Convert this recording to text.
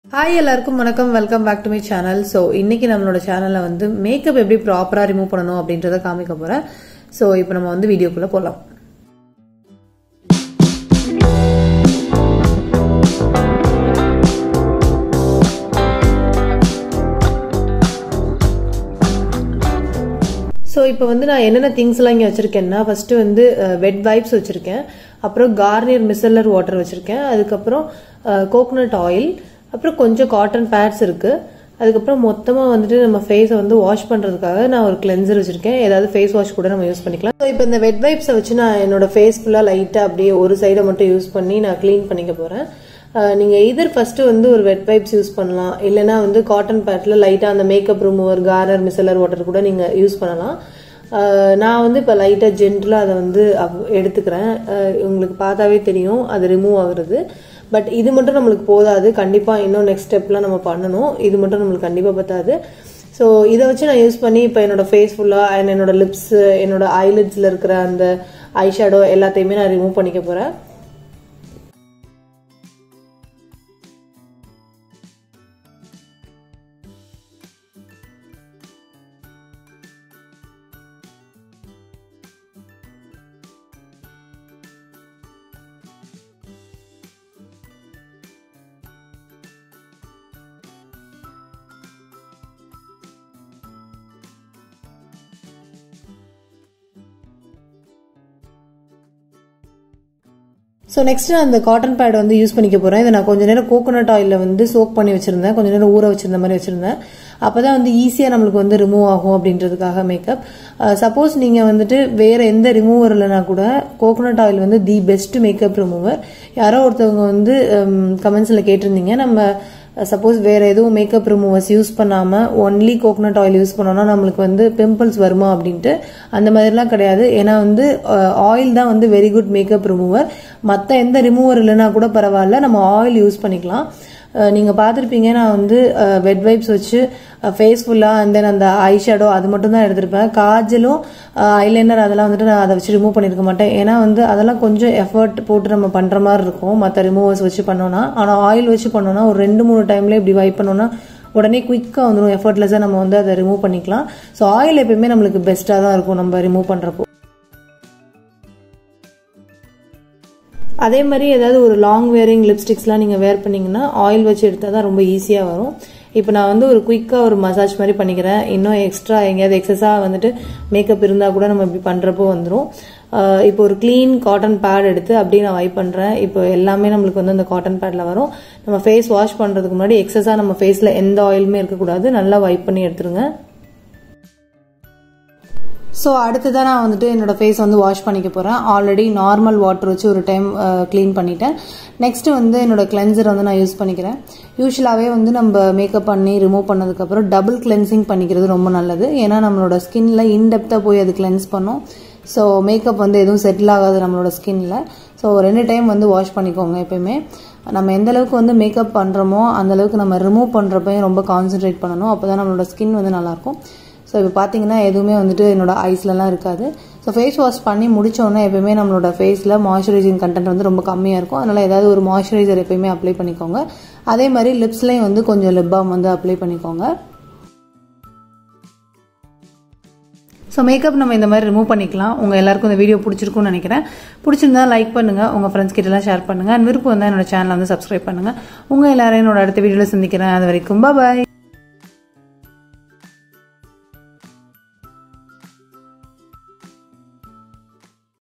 hi எல்லாருக்கும் வணக்கம் welcome back to my channel so இன்னைக்கு நம்மளோட சேனல்ல வந்து மேக்கப் எப்படி ப்ராப்பராக ரிமூவ் பண்ணணும் அப்படின்றத காமிக்க போறேன் ஸோ இப்போ நம்ம வந்து வீடியோக்குள்ள போகலாம் ஸோ இப்போ வந்து நான் என்னென்ன திங்ஸ்லாம் இங்கே வச்சுருக்கேன்னா ஃபஸ்ட்டு வந்து வெட் வைப்ஸ் வச்சுருக்கேன் அப்புறம் கார்னியர் மிசல்லர் வாட்டர் வச்சுருக்கேன் அதுக்கப்புறம் கோகோனட் ஆயில் அப்புறம் கொஞ்சம் காட்டன் பேட்ஸ் இருக்குது அதுக்கப்புறம் மொத்தமாக வந்துட்டு நம்ம ஃபேஸை வந்து வாஷ் பண்ணுறதுக்காக நான் ஒரு கிளென்சர் வச்சுருக்கேன் ஏதாவது ஃபேஸ் வாஷ் கூட நம்ம யூஸ் பண்ணிக்கலாம் ஸோ இப்போ இந்த வெட் வைப்ஸை வச்சு நான் என்னோட ஃபேஸ் ஃபுல்லாக லைட்டாக அப்படியே ஒரு சைடை மட்டும் யூஸ் பண்ணி நான் க்ளீன் பண்ணிக்க போகிறேன் நீங்கள் இதர் ஃபஸ்ட்டு வந்து ஒரு வெட் வைப்ஸ் யூஸ் பண்ணலாம் இல்லைனா வந்து காட்டன் பேட்டில் லைட்டாக அந்த makeup remover corner micellar water கூட நீங்கள் யூஸ் பண்ணலாம் நான் வந்து இப்போ லைட்டாக ஜென்டலாக அதை வந்து எடுத்துக்கிறேன் உங்களுக்கு பார்த்தாவே தெரியும் அது ரிமூவ் ஆகுறது பட் இது மட்டும் நம்மளுக்கு போதாது கண்டிப்பாக இன்னும் நெக்ஸ்ட் ஸ்டெப்லாம் நம்ம பண்ணணும் இது மட்டும் நம்மளுக்கு கண்டிப்பாக பத்தாது ஸோ இதை வச்சு நான் யூஸ் பண்ணி இப்போ என்னோட ஃபேஸ் ஃபுல்லாக அண்ட் என்னோட லிப்ஸ் என்னோட ஐலிட்ஸில் இருக்கிற அந்த ஐ ஷேடோ எல்லாத்தையுமே நான் ரிமூவ் பண்ணிக்க போகிறேன் ஸோ நெக்ஸ்ட் நான் அந்த காட்டன் பேட் வந்து யூஸ் பண்ணிக்க போகிறேன் இதை நான் கொஞ்சம் நேரம் கோகோனட் ஆயிலில் வந்து சோக் பண்ணி வச்சுருந்தேன் கொஞ்சம் நேரம் ஊற வச்சிருந்த மாதிரி வச்சுருந்தேன் அப்போ தான் வந்து ஈஸியாக நம்மளுக்கு வந்து ரிமூவ் ஆகும் அப்படின்றதுக்காக மேக்கப் சப்போஸ் நீங்கள் வந்துட்டு வேறு எந்த ரிமூவர் இல்லைனா கூட கோகோனட் ஆயில் வந்து தி பெஸ்ட் மேக்கப் ரிமூவர் யாரோ ஒருத்தவங்க வந்து கமெண்ட்ஸில் கேட்டிருந்தீங்க நம்ம சப்போஸ் வேற எதுவும் மேக்கப் ரிமூவர்ஸ் யூஸ் பண்ணாமல் ஒன்லி கோகோனட் ஆயில் யூஸ் பண்ணோம்னா நம்மளுக்கு வந்து பிம்பிள்ஸ் வருமா அப்படின்ட்டு அந்த மாதிரிலாம் கிடையாது ஏன்னா வந்து ஆயில் தான் வந்து வெரி குட் மேக்கப் ரிமூவர் மற்ற எந்த ரிமூவர் இல்லைனா கூட பரவாயில்ல நம்ம ஆயில் யூஸ் பண்ணிக்கலாம் நீங்கள் பார்த்துருப்பீங்க நான் வந்து வெட் வைப்ஸ் வச்சு ஃபேஸ் ஃபுல்லாக அண்ட் தென் அந்த ஐ ஷேடோ அது மட்டும் தான் எடுத்திருப்பேன் காஜலும் ஐலைனர் அதெல்லாம் வந்துட்டு நான் அதை வச்சு ரிமூவ் பண்ணியிருக்க மாட்டேன் ஏன்னா வந்து அதெல்லாம் கொஞ்சம் எஃபர்ட் போட்டு நம்ம பண்ணுற மாதிரி இருக்கும் மற்ற ரிமூவர்ஸ் வச்சு பண்ணோன்னா ஆனால் ஆயில் வச்சு பண்ணோன்னா ஒரு ரெண்டு மூணு டைம்ல இப்படி வைப் பண்ணோன்னா உடனே குயிக்காக வந்துடும் எஃபர்ட்லெஸ்ஸாக நம்ம வந்து அதை ரிமூவ் பண்ணிக்கலாம் ஸோ ஆயில் எப்பயுமே நம்மளுக்கு பெஸ்ட்டாக தான் இருக்கும் நம்ம ரிமூவ் பண்ணுறப்போ அதே மாதிரி ஏதாவது ஒரு லாங் வேரிங் லிப்ஸ்டிக்ஸ்லாம் நீங்கள் வேர் பண்ணிங்கன்னா ஆயில் வச்சு எடுத்தால் தான் ரொம்ப ஈஸியாக வரும் இப்போ நான் வந்து ஒரு குயிக்காக ஒரு மசாஜ் மாதிரி பண்ணிக்கிறேன் இன்னும் எக்ஸ்ட்ரா எங்கேயாவது எக்ஸஸாக வந்துட்டு மேக்கப் இருந்தால் கூட நம்ம இப்படி பண்ணுறப்போ வந்துடும் இப்போ ஒரு க்ளீன் காட்டன் பேட் எடுத்து அப்படியே நான் வைப் பண்ணுறேன் இப்போ எல்லாமே நம்மளுக்கு வந்து அந்த காட்டன் பேடில் வரும் நம்ம ஃபேஸ் வாஷ் பண்ணுறதுக்கு முன்னாடி எக்ஸஸாக நம்ம ஃபேஸில் எந்த ஆயிலுமே இருக்கக்கூடாது நல்லா வைப் பண்ணி எடுத்துருங்க ஸோ அடுத்ததான் நான் வந்துட்டு என்னோட ஃபேஸ் வந்து வாஷ் பண்ணிக்க போகிறேன் ஆல்ரெடி நார்மல் வாட்டர் வச்சு ஒரு டைம் க்ளீன் பண்ணிட்டேன் நெக்ஸ்ட் வந்து என்னோட கிளென்சர் வந்து நான் யூஸ் பண்ணிக்கிறேன் யூஸ்வலாகவே வந்து நம்ம மேக்கப் பண்ணி ரிமூவ் பண்ணதுக்கப்புறம் டபுள் கிளென்சிங் பண்ணிக்கிறது ரொம்ப நல்லது ஏன்னா நம்மளோட ஸ்கின்ல இன்டெப்த்தாக போய் அது கிளென்ஸ் பண்ணும் ஸோ மேக்கப் வந்து எதுவும் செட்டில் ஆகாது நம்மளோட ஸ்கின்ல ஸோ ரெண்டு டைம் வந்து வாஷ் பண்ணிக்கோங்க எப்பயுமே நம்ம எந்த அளவுக்கு வந்து மேக்கப் பண்ணுறோமோ அந்த அளவுக்கு நம்ம ரிமூவ் பண்ணுறப்பையும் ரொம்ப கான்சென்ட்ரேட் பண்ணணும் அப்போ தான் நம்மளோட ஸ்கின் வந்து நல்லாயிருக்கும் ஸோ இப்போ பார்த்தீங்கன்னா எதுவுமே வந்துட்டு என்னோட ஐஸ்லலாம் இருக்காது ஸோ ஃபேஸ் வாஷ் பண்ணி முடிச்சோடனே எப்பயுமே நம்மளோட ஃபேஸில் மாய்ஸ்சரைசிங் கண்டென்ட் வந்து ரொம்ப கம்மியாக இருக்கும் அதனால் ஏதாவது ஒரு மாய்ஸ்சரைசர் எப்பயுமே அப்ளை பண்ணிக்கோங்க அதே மாதிரி லிப்ஸ்லேயும் வந்து கொஞ்சம் லிப் பாம் வந்து அப்ளை பண்ணிக்கோங்க ஸோ மேக்கப் நம்ம இந்த மாதிரி ரிமூவ் பண்ணிக்கலாம் உங்கள் எல்லாருக்கும் இந்த வீடியோ பிடிச்சிருக்கும்னு நினைக்கிறேன் பிடிச்சிருந்தா லைக் பண்ணுங்கள் உங்கள் ஃப்ரெண்ட்ஸ் கிட்டலாம் ஷேர் பண்ணுங்கள் அண்ட் விருப்பம் வந்தால் என்னோட சேனலை வந்து சப்ஸ்கிரைப் பண்ணுங்கள் உங்கள் எல்லாரையும் என்னோட அடுத்த வீடியோவில் சந்திக்கிறேன் அது வரைக்கும் பாய்